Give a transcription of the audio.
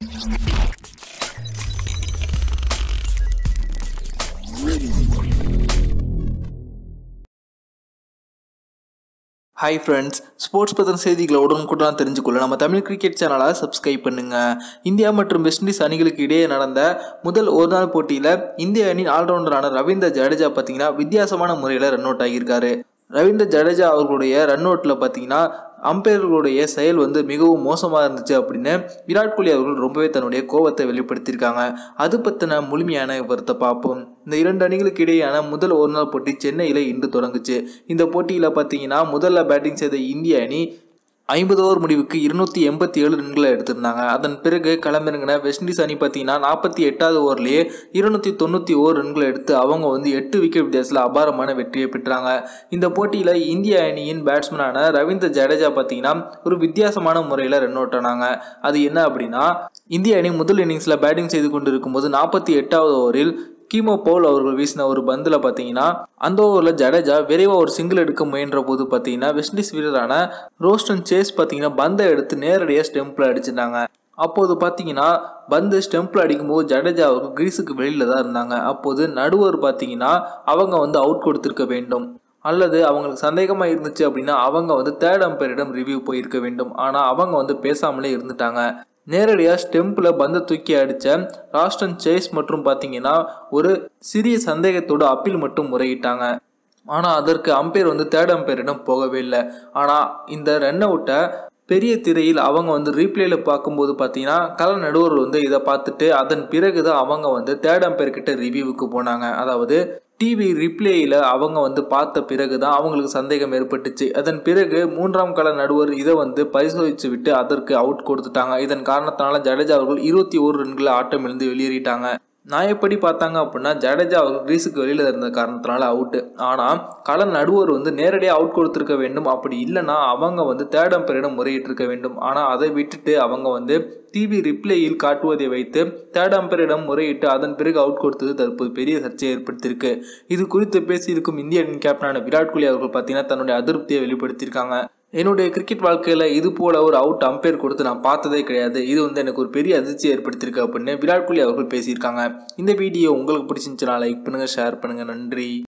hi friends sports பற்றின செய்திகளை உடனுக்குடன் தெரிஞ்சுக்கொள்ள நம்ம தமிழ் கிரிக்கெட் சேனலை சப்ஸ்கிரைப் பண்ணுங்க இந்தியா மற்றும் வெஸ்ட் இண்டீஸ் அணிகளுக்கு இடையே நடந்த முதல் ஒரு நாள் போட்டியில் இந்திய அணியின் ஆல்ரவுண்டரான ரவீந்திர ஜடேஜா பார்த்தீங்கன்னா வித்தியாசமான முறையில் ரன் அவுட் ஆகியிருக்காரு ரவீந்திர ஜடேஜா அவர்களுடைய ரன் அவுட்டில் பார்த்தீங்கன்னா அம்பையர்களுடைய செயல் வந்து மிகவும் மோசமாக இருந்துச்சு அப்படின்னு விராட் கோலி அவர்கள் ரொம்பவே தன்னுடைய கோபத்தை வெளிப்படுத்தியிருக்காங்க அது பற்றின முழுமையான விவரத்தை பார்ப்போம் இந்த இரண்டு அணிகளுக்கு இடையேயான முதல் ஒரு நாள் போட்டி சென்னையில் இன்று தொடங்குச்சு இந்த போட்டியில் பார்த்தீங்கன்னா முதல்ல பேட்டிங் செய்த இந்திய அணி ஐம்பது ஓவர் முடிவுக்கு இருநூத்தி எண்பத்தி ஏழு ரன்களை எடுத்திருந்தாங்க அதன் பிறகு களமிறங்கின வெஸ்ட் இண்டீஸ் அணி பார்த்தீங்கன்னா நாற்பத்தி எட்டாவது ஓவர்லேயே இருநூத்தி தொண்ணூற்றி ஓர் ரன்களை எடுத்து அவங்க வந்து எட்டு விக்கெட் வித்தியாசத்தில் அபாரமான வெற்றியை பெற்றாங்க இந்த போட்டியில் இந்திய அணியின் பேட்ஸ்மேனான ரவீந்திர ஜடேஜா பார்த்தீங்கன்னா ஒரு வித்தியாசமான முறையில் ரன் அவுட் ஆனாங்க அது என்ன அப்படின்னா இந்திய அணி முதல் இன்னிங்ஸில் பேட்டிங் செய்து கொண்டு இருக்கும்போது நாற்பத்தி எட்டாவது ஓவரில் கீமோ பவுல் அவர்கள் வீசின ஒரு பந்தில் பார்த்தீங்கன்னா அந்த ஓவரில் ஜடேஜா விரைவாக ஒரு சிங்கிள் எடுக்க முயன்ற போது பார்த்தீங்கன்னா வெஸ்ட் இண்டீஸ் வீரரான ரோஸ்டன் சேஸ் பார்த்தீங்கன்னா பந்தை எடுத்து நேரடியாக ஸ்டெம்பில் அடிச்சிருந்தாங்க அப்போது பார்த்தீங்கன்னா பந்து ஸ்டெம்பில் அடிக்கும்போது ஜடேஜா அவர்கள் கிரீஸுக்கு வெளியில் தான் இருந்தாங்க அப்போது நடுவர் பார்த்தீங்கன்னா அவங்க வந்து அவுட் கொடுத்துருக்க வேண்டும் அல்லது அவங்களுக்கு சந்தேகமாக இருந்துச்சு அப்படின்னா அவங்க வந்து தேர்ட் அம்பையரிடம் ரிவ்யூ போயிருக்க வேண்டும் ஆனால் அவங்க வந்து பேசாமலே இருந்துட்டாங்க நேரடியாக ஸ்டெம்பில் பந்தை தூக்கி அடித்த ராஸ்டன் சேஸ் மற்றும் பார்த்தீங்கன்னா ஒரு சிறிய சந்தேகத்தோட அப்பீல் மட்டும் முறையிட்டாங்க ஆனால் அதற்கு அம்பையர் வந்து தேர்ட் அம்பையரிடம் போகவே இல்லை ஆனால் இந்த ரன் அவுட்டை பெரிய திரையில் அவங்க வந்து ரீப்ளேல பார்க்கும்போது பார்த்தீங்கன்னா கல நடுவர் வந்து இதை பார்த்துட்டு அதன் பிறகு தான் அவங்க வந்து தேர்ட் அம்பையர் கிட்ட ரிவ்யூவுக்கு போனாங்க அதாவது டிவி ரிப்ளேயில் அவங்க வந்து பார்த்த பிறகு தான் அவங்களுக்கு சந்தேகம் ஏற்பட்டுச்சு அதன் பிறகு மூன்றாம் கால நடுவர் இதை வந்து பரிசோதித்து விட்டு அதற்கு அவுட் கொடுத்துட்டாங்க இதன் காரணத்தினால ஜடேஜா அவர்கள் இருபத்தி ஒரு ரன்களை ஆட்டமிழந்து வெளியேறிட்டாங்க நான் எப்படி பார்த்தாங்க அப்படின்னா ஜடேஜா அவர் கிரீஸுக்கு வெளியில் இருந்த காரணத்தினால அவுட்டு ஆனால் கள நடுவர் வந்து நேரடியாக அவுட் கொடுத்துருக்க வேண்டும் அப்படி இல்லைன்னா அவங்க வந்து தேர்ட் அம்பையரிடம் முறையிட்டிருக்க வேண்டும் ஆனால் அதை விட்டுட்டு அவங்க வந்து டிவி ரிப்ளேயில் காட்டுவதை வைத்து தேர்ட் அம்பையரிடம் முறையிட்டு அதன் பிறகு அவுட் கொடுத்தது தற்போது பெரிய சர்ச்சையை ஏற்படுத்தியிருக்கு இது குறித்து பேசியிருக்கும் இந்திய அணியின் கேப்டனான விராட் கோலி அவர்கள் பார்த்தீங்கன்னா தன்னுடைய அதிருப்தியை வெளிப்படுத்தியிருக்காங்க என்னுடைய கிரிக்கெட் வாழ்க்கையில் இது போல ஒரு அவுட் அம்பையர் கொடுத்து நான் பார்த்ததே கிடையாது இது வந்து எனக்கு ஒரு பெரிய அதிர்ச்சி ஏற்படுத்தியிருக்கு அப்படின்னு விராட் கோலி அவர்கள் பேசியிருக்காங்க இந்த வீடியோ உங்களுக்கு பிடிச்சிருந்துச்சுன்னா லைக் பண்ணுங்கள் ஷேர் பண்ணுங்கள் நன்றி